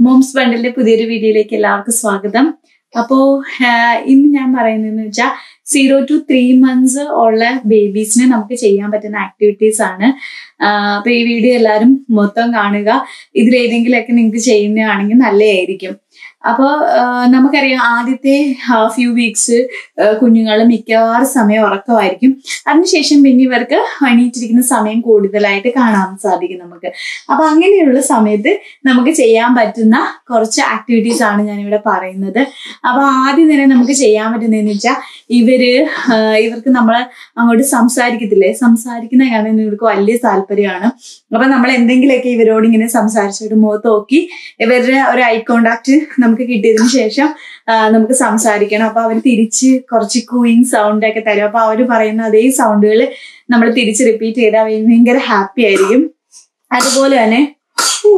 moms ബണ്ടിന്റെ പുതിയൊരു വീഡിയോയിലേക്ക് എല്ലാവർക്കും സ്വാഗതം അപ്പോ ആഹ് ഇന്ന് ഞാൻ പറയുന്നതെന്ന് വെച്ചാൽ സീറോ ടു ത്രീ മന്ത്സ് ഉള്ള ബേബീസിന് നമുക്ക് ചെയ്യാൻ പറ്റുന്ന ആക്ടിവിറ്റീസ് ആണ് ആഹ് അപ്പൊ ഈ വീഡിയോ എല്ലാവരും മൊത്തം കാണുക ഇതിലേതെങ്കിലുമൊക്കെ നിങ്ങൾക്ക് ചെയ്യുന്നതാണെങ്കിൽ നല്ലതായിരിക്കും അപ്പോൾ നമുക്കറിയാം ആദ്യത്തെ ഫ്യൂ വീക്സ് കുഞ്ഞുങ്ങൾ മിക്കവാറും സമയം ഉറക്കമായിരിക്കും അതിനുശേഷം പിന്നെ ഇവർക്ക് എണീറ്റിരിക്കുന്ന സമയം കൂടുതലായിട്ട് കാണാൻ സാധിക്കും നമുക്ക് അപ്പൊ അങ്ങനെയുള്ള സമയത്ത് നമുക്ക് ചെയ്യാൻ പറ്റുന്ന കുറച്ച് ആക്ടിവിറ്റീസ് ആണ് ഞാൻ ഇവിടെ പറയുന്നത് അപ്പൊ ആദ്യം തന്നെ നമുക്ക് ചെയ്യാൻ പറ്റുന്നതെന്ന് വെച്ചാൽ ഇവര് ആ, ഇവർക്ക് നമ്മൾ അങ്ങോട്ട് സംസാരിക്കത്തില്ലേ സംസാരിക്കുന്ന കാണാൻ ഇവർക്ക് വലിയ താല്പര്യമാണ് അപ്പൊ നമ്മൾ എന്തെങ്കിലുമൊക്കെ ഇവരോട് ഇങ്ങനെ സംസാരിച്ചിട്ട് മുഖത്ത് നോക്കി ഇവരുടെ ഒരു ഐ കോണ്ടാക്ട് നമുക്ക് കിട്ടിയതിന് ശേഷം ആ, നമുക്ക് സംസാരിക്കണം അപ്പൊ അവർ തിരിച്ച് കുറച്ച് കൂയിങ് സൗണ്ട് ഒക്കെ തരും അപ്പൊ അവർ പറയുന്ന അതേ സൗണ്ടുകൾ നമ്മൾ തിരിച്ച് റിപ്പീറ്റ് ചെയ്താൽ അവർ ഭയങ്കര ഹാപ്പി ആയിരിക്കും അതുപോലെ തന്നെ ഓ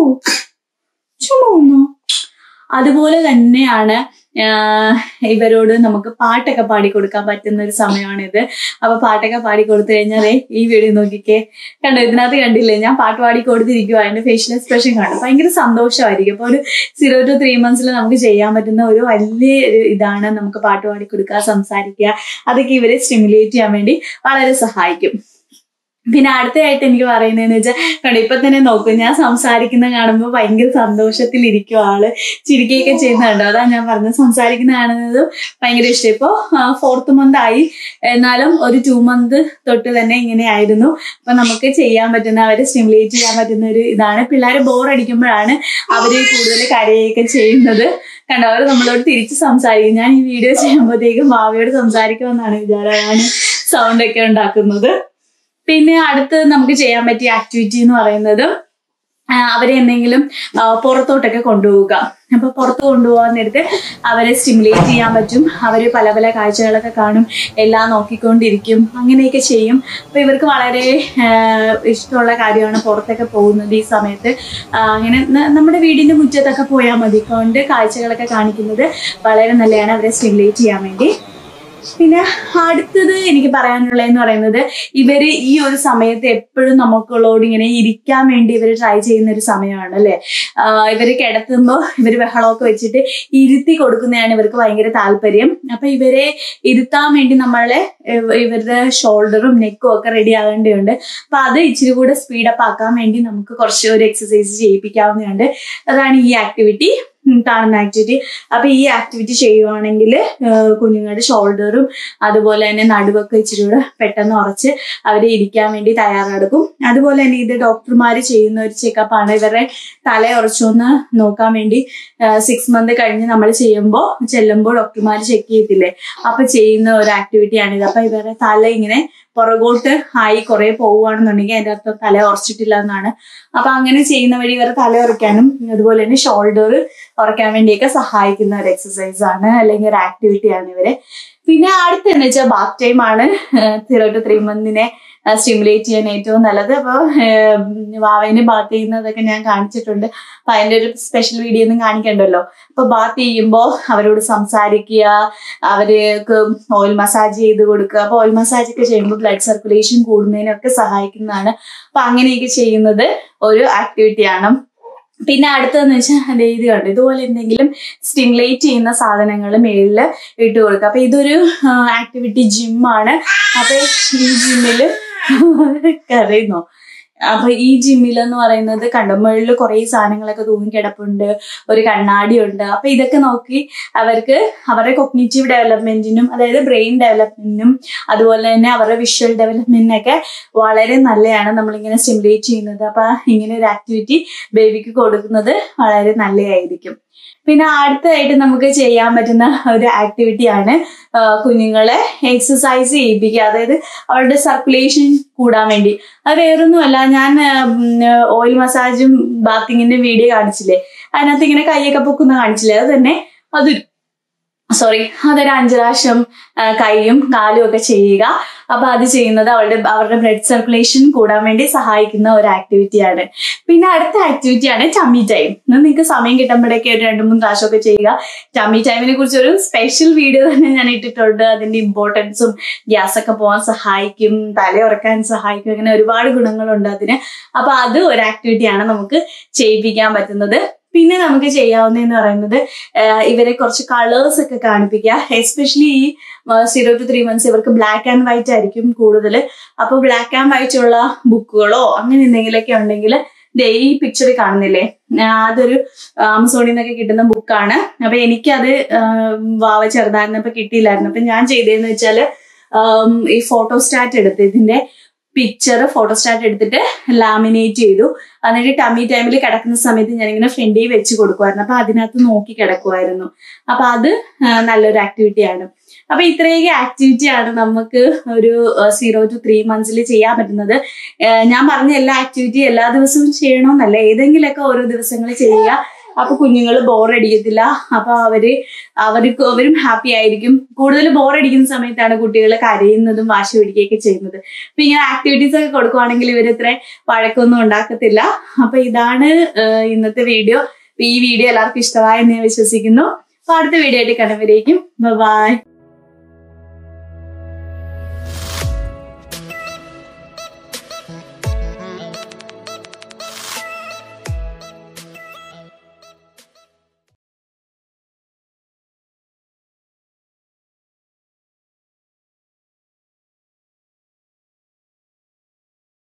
ചുമ്മാ ഒന്നോ അതുപോലെ തന്നെയാണ് ആഹ് ഇവരോട് നമുക്ക് പാട്ടൊക്കെ പാടി കൊടുക്കാൻ പറ്റുന്ന ഒരു സമയമാണിത് അപ്പൊ പാട്ടൊക്കെ പാടി കൊടുത്തു കഴിഞ്ഞാൽ ഈ വീഡിയോ നോക്കിക്കേ കണ്ടോ ഇതിനകത്ത് കണ്ടില്ലേ ഞാൻ പാട്ട് പാടി കൊടുത്തിരിക്കുക അതിന്റെ ഫേഷ്യൽ എക്സ്പ്രഷൻ കണ്ടു ഭയങ്കര സന്തോഷമായിരിക്കും അപ്പൊ ഒരു സീറോ ടു ത്രീ മന്ത്സിൽ നമുക്ക് ചെയ്യാൻ പറ്റുന്ന ഒരു വലിയ ഒരു ഇതാണ് നമുക്ക് പാട്ട് പാടി കൊടുക്കുക സംസാരിക്കുക അതൊക്കെ ഇവരെ സ്റ്റിമുലേറ്റ് ചെയ്യാൻ വേണ്ടി വളരെ സഹായിക്കും പിന്നെ അടുത്തതായിട്ട് എനിക്ക് പറയുന്നതെന്ന് വെച്ചാൽ കണ്ടോ ഇപ്പൊ തന്നെ നോക്കും ഞാൻ സംസാരിക്കുന്ന കാണുമ്പോൾ ഭയങ്കര സന്തോഷത്തിലിരിക്കും ആള് ചിരിക്കുകയൊക്കെ ചെയ്യുന്നുണ്ടോ അതാ ഞാൻ പറഞ്ഞത് സംസാരിക്കുന്ന കാണുന്നത് ഭയങ്കര ഇഷ്ടം ഇപ്പോ ഫോർത്ത് മന്ത് ആയി എന്നാലും ഒരു ടു മന്ത് തൊട്ട് തന്നെ ഇങ്ങനെ ആയിരുന്നു അപ്പൊ നമുക്ക് ചെയ്യാൻ പറ്റുന്ന അവരെ സ്റ്റിമുലേറ്റ് ചെയ്യാൻ പറ്റുന്ന ഒരു ഇതാണ് പിള്ളേർ ബോർ അടിക്കുമ്പോഴാണ് അവര് കൂടുതൽ കരയൊക്കെ ചെയ്യുന്നത് കണ്ടോ അവർ നമ്മളോട് തിരിച്ച് സംസാരിക്കും ഞാൻ ഈ വീഡിയോ ചെയ്യുമ്പോഴത്തേക്കും ഭാവിയോട് സംസാരിക്കുമെന്നാണ് വിചാരം ഞാൻ സൗണ്ട് ഒക്കെ ഉണ്ടാക്കുന്നത് പിന്നെ അടുത്ത് നമുക്ക് ചെയ്യാൻ പറ്റിയ ആക്ടിവിറ്റി എന്ന് പറയുന്നത് ആ, അവരെ എന്തെങ്കിലും ആ, പുറത്തോട്ടൊക്കെ കൊണ്ടുപോവുക അപ്പൊ പുറത്ത് കൊണ്ടുപോകാൻ നേരത്ത് അവരെ സ്റ്റിമുലേറ്റ് ചെയ്യാൻ പറ്റും അവര് പല പല കാഴ്ചകളൊക്കെ കാണും എല്ലാം നോക്കിക്കൊണ്ടിരിക്കും അങ്ങനെയൊക്കെ ചെയ്യും അപ്പൊ ഇവർക്ക് വളരെ ആ, ഇഷ്ടമുള്ള കാര്യമാണ് പുറത്തൊക്കെ പോകുന്നത് ഈ സമയത്ത് ആ, അങ്ങനെ ന- നമ്മുടെ വീടിന്റെ മുറ്റത്തൊക്കെ പോയാൽ മതി കൊണ്ട് കാഴ്ചകളൊക്കെ കാണിക്കുന്നത് വളരെ നല്ലതാണ് അവരെ സ്റ്റിമുലേറ്റ് ചെയ്യാൻ വേണ്ടി പിന്നെ അടുത്തത് എനിക്ക് പറയാനുള്ളതെന്ന് പറയുന്നത് ഇവര് ഈ ഒരു സമയത്ത് എപ്പോഴും നമുക്കുള്ളോട് ഇങ്ങനെ ഇരിക്കാൻ വേണ്ടി ഇവർ ട്രൈ ചെയ്യുന്ന ഒരു സമയമാണ് അല്ലെ ഇവര് കിടത്തുമ്പോൾ ഇവര് ബഹളമൊക്കെ വെച്ചിട്ട് ഇരുത്തി കൊടുക്കുന്നതാണ് ഇവർക്ക് ഭയങ്കര താല്പര്യം അപ്പൊ ഇവരെ ഇരുത്താൻ വേണ്ടി നമ്മളെ ഇവ- ഇവരുടെ ഷോൾഡറും നെക്കും ഒക്കെ റെഡി ആകേണ്ടതുണ്ട് അപ്പൊ അത് ഇച്ചിരി കൂടെ സ്പീഡപ്പ് ആക്കാൻ വേണ്ടി നമുക്ക് കുറച്ച് ഒരു എക്സസൈസ് ചെയ്യിപ്പിക്കാവുന്നതുണ്ട് അതാണ് ഈ ആക്ടിവിറ്റി കാണുന്ന ആക്ടിവിറ്റി അപ്പൊ ഈ ആക്ടിവിറ്റി ചെയ്യുവാണെങ്കിൽ കുഞ്ഞുങ്ങളുടെ ഷോൾഡറും അതുപോലെ തന്നെ നടുവൊക്കെ ഇച്ചിരി കൂടെ പെട്ടെന്ന് ഉറച്ച് അവരെ ഇരിക്കാൻ വേണ്ടി തയ്യാറെടുക്കും അതുപോലെ തന്നെ ഇത് ഡോക്ടർമാർ ചെയ്യുന്ന ഒരു ചെക്കപ്പാണ് ഇവരുടെ തല ഉറച്ചൊന്ന് നോക്കാൻ വേണ്ടി സിക്സ് മന്ത് കഴിഞ്ഞ് നമ്മൾ ചെയ്യുമ്പോൾ ചെല്ലുമ്പോൾ ഡോക്ടർമാർ ചെക്ക് ചെയ്യത്തില്ലേ അപ്പൊ ചെയ്യുന്ന ഒരു ആക്ടിവിറ്റിയാണ് ഇത് അപ്പൊ ഇവരുടെ തല ഇങ്ങനെ പുറകോട്ട് ആയി കുറെ പോവുകയാണെന്നുണ്ടെങ്കിൽ അതിന്റെ അർത്ഥം തല ഉറച്ചിട്ടില്ല എന്നാണ് അപ്പൊ അങ്ങനെ ചെയ്യുന്ന വഴി ഇവരെ തല ഉറയ്ക്കാനും അതുപോലെ തന്നെ ഷോൾഡർ ഉറക്കാൻ വേണ്ടിയൊക്കെ സഹായിക്കുന്ന ഒരു എക്സസൈസ് ആണ് അല്ലെങ്കിൽ ഒരു ആക്ടിവിറ്റി ആണ് ഇവര് പിന്നെ അടുത്തെന്ന് വെച്ചാൽ ബാത്ത് ടൈം ആണ് സീറോ ടു ത്രീ മന്തിനെ സ്റ്റിമുലേറ്റ് ചെയ്യാൻ ഏറ്റവും നല്ലത് അപ്പോൾ വാവേനെ ബാത്ത് ചെയ്യുന്നതൊക്കെ ഞാൻ കാണിച്ചിട്ടുണ്ട് അപ്പൊ അതിന്റെ ഒരു സ്പെഷ്യൽ വീഡിയോ ഒന്നും കാണിക്കണ്ടല്ലോ അപ്പൊ ബാത്ത് ചെയ്യുമ്പോൾ അവരോട് സംസാരിക്കുക അവർക്ക് ഓയിൽ മസാജ് ചെയ്ത് കൊടുക്കുക അപ്പൊ ഓയിൽ മസാജ് ഒക്കെ ചെയ്യുമ്പോൾ ബ്ലഡ് സർക്കുലേഷൻ കൂടുന്നതിനൊക്കെ സഹായിക്കുന്നതാണ് അപ്പൊ അങ്ങനെയൊക്കെ ചെയ്യുന്നത് ഒരു ആക്ടിവിറ്റിയാണ് പിന്നെ അടുത്തതെന്ന് വെച്ചാൽ അതെ ഇത് കണ്ടു ഇതുപോലെ എന്തെങ്കിലും സ്റ്റിമുലേറ്റ് ചെയ്യുന്ന സാധനങ്ങൾ മേളിൽ ഇട്ട് കൊടുക്കുക അപ്പൊ ഇതൊരു ആക്ടിവിറ്റി ജിമ്മാണ് അപ്പൊ ഈ ജിമ്മില് കരയുന്നോ അപ്പൊ ഈ ജിമ്മിൽ എന്ന് പറയുന്നത് കണ്ടോ മുകളിൽ കുറെ സാധനങ്ങളൊക്കെ തൂങ്ങിക്കിടപ്പുണ്ട് ഒരു കണ്ണാടി ഉണ്ട് അപ്പൊ ഇതൊക്കെ നോക്കി അവർക്ക് അവരുടെ കൊഗ്നേറ്റീവ് ഡെവലപ്മെന്റിനും അതായത് ബ്രെയിൻ ഡെവലപ്മെന്റിനും അതുപോലെ തന്നെ അവരുടെ വിഷ്വൽ ഡെവലപ്മെന്റിനൊക്കെ വളരെ നല്ലതാണ് നമ്മളിങ്ങനെ സ്റ്റിമുലേറ്റ് ചെയ്യുന്നത് അപ്പൊ ഇങ്ങനെ ഒരു ആക്ടിവിറ്റി ബേബിക്ക് കൊടുക്കുന്നത് വളരെ നല്ലതായിരിക്കും പിന്നെ അടുത്തതായിട്ട് നമുക്ക് ചെയ്യാൻ പറ്റുന്ന ഒരു ആക്ടിവിറ്റിയാണ് കുഞ്ഞുങ്ങളെ എക്സസൈസ് ചെയ്യിപ്പിക്കുക അതായത് അവരുടെ സർക്കുലേഷൻ കൂടാൻ വേണ്ടി അത് വേറൊന്നുമല്ല ഞാൻ ഓയിൽ മസാജും ബാത്തിങ്ങിന്റെ വീഡിയോ കാണിച്ചില്ലേ അതിനകത്ത് ഇങ്ങനെ കൈയൊക്കെ പൊക്കുന്ന കാണിച്ചില്ലേ അത് തന്നെ അതൊരു സോറി അതൊരു അഞ്ചു പ്രാവശ്യം ആ, കൈയും കാലും ഒക്കെ ചെയ്യുക അപ്പൊ അത് ചെയ്യുന്നത് അവരുടെ അവരുടെ ബ്ലഡ് സർക്കുലേഷൻ കൂടാൻ വേണ്ടി സഹായിക്കുന്ന ഒരു ആക്ടിവിറ്റിയാണ് പിന്നെ അടുത്ത ആക്ടിവിറ്റിയാണ് ടമ്മി ടൈം നിങ്ങൾക്ക് സമയം കിട്ടുമ്പോഴേക്ക് ഒരു രണ്ട് മൂന്ന് പ്രാവശ്യം ഒക്കെ ചെയ്യുക ടമ്മി ടൈമിനെ കുറിച്ച് ഒരു സ്പെഷ്യൽ വീഡിയോ തന്നെ ഞാൻ ഇട്ടിട്ടുണ്ട് അതിന്റെ ഇമ്പോർട്ടൻസും ഗ്യാസ് ഒക്കെ പോകാൻ സഹായിക്കും തല ഉറക്കാൻ സഹായിക്കും അങ്ങനെ ഒരുപാട് ഗുണങ്ങളുണ്ട് അതിന് അപ്പൊ അത് ഒരു ആക്ടിവിറ്റിയാണ് നമുക്ക് ചെയ്യിപ്പിക്കാൻ പറ്റുന്നത് പിന്നെ നമുക്ക് ചെയ്യാവുന്നതെന്ന് പറയുന്നത് ആഹ് ഇവരെ കുറച്ച് കളേഴ്സ് ഒക്കെ കാണിപ്പിക്കുക എസ്പെഷ്യലി ഈ സീറോ ടു ത്രീ മന്ത്സ് ഇവർക്ക് ബ്ലാക്ക് ആൻഡ് വൈറ്റ് ആയിരിക്കും കൂടുതൽ അപ്പോൾ ബ്ലാക്ക് ആൻഡ് വൈറ്റ് ഉള്ള ബുക്കുകളോ അങ്ങനെ എന്തെങ്കിലുമൊക്കെ ഉണ്ടെങ്കിൽ ദേ ഈ പിക്ചർ കാണുന്നില്ലേ ആഹ് അതൊരു ആമസോണിൽ നിന്നൊക്കെ കിട്ടുന്ന ബുക്കാണ് അപ്പൊ എനിക്കത് ആഹ് വാവ ചെറുതായിരുന്നപ്പോ കിട്ടിയില്ലായിരുന്നു അപ്പൊ ഞാൻ ചെയ്തതെന്ന് വെച്ചാല് ആം, ഈ ഫോട്ടോസ്റ്റാറ്റ് എടുത്ത് ഇതിന്റെ പിക്ചർ ഫോട്ടോസ്റ്റാറ്റ് എടുത്തിട്ട് ലാമിനേറ്റ് ചെയ്തു എന്നിട്ട് ടമ്മി ടൈമിൽ കിടക്കുന്ന സമയത്ത് ഞാനിങ്ങനെ ഫ്രണ്ടിൽ വെച്ച് കൊടുക്കുമായിരുന്നു അപ്പൊ അതിനകത്ത് നോക്കി കിടക്കുമായിരുന്നു അപ്പൊ അത് ആ, നല്ലൊരു ആക്ടിവിറ്റിയാണ് അപ്പൊ ഇത്രയൊക്കെ ആക്ടിവിറ്റി ആണ് നമുക്ക് ഒരു സീറോ ടു ത്രീ മന്ത്സിൽ ചെയ്യാൻ പറ്റുന്നത് ആ, ഞാൻ പറഞ്ഞ എല്ലാ ആക്ടിവിറ്റി എല്ലാ ദിവസവും ചെയ്യണമെന്നല്ല ഏതെങ്കിലുമൊക്കെ ഓരോ ദിവസങ്ങൾ ചെയ്യുക അപ്പൊ കുഞ്ഞുങ്ങൾ ബോറടിക്കത്തില്ല അപ്പൊ അവര് അവർക്ക് അവരും ഹാപ്പി ആയിരിക്കും കൂടുതൽ ബോറടിക്കുന്ന സമയത്താണ് കുട്ടികൾ കരയുന്നതും വാശി പിടിക്കുകയൊക്കെ ചെയ്യുന്നത് അപ്പൊ ഇങ്ങനെ ആക്ടിവിറ്റീസ് ഒക്കെ കൊടുക്കുവാണെങ്കിൽ ഇവർ ഇത്ര വഴക്കൊന്നും ഉണ്ടാക്കത്തില്ല അപ്പൊ ഇതാണ് ആ, ഇന്നത്തെ വീഡിയോ അപ്പൊ ഈ വീഡിയോ എല്ലാവർക്കും ഇഷ്ടമായെന്ന് ഞാൻ വിശ്വസിക്കുന്നു അപ്പൊ അടുത്ത വീഡിയോ ആയിട്ട് കാണുമ്പോഴേക്കും ബൈ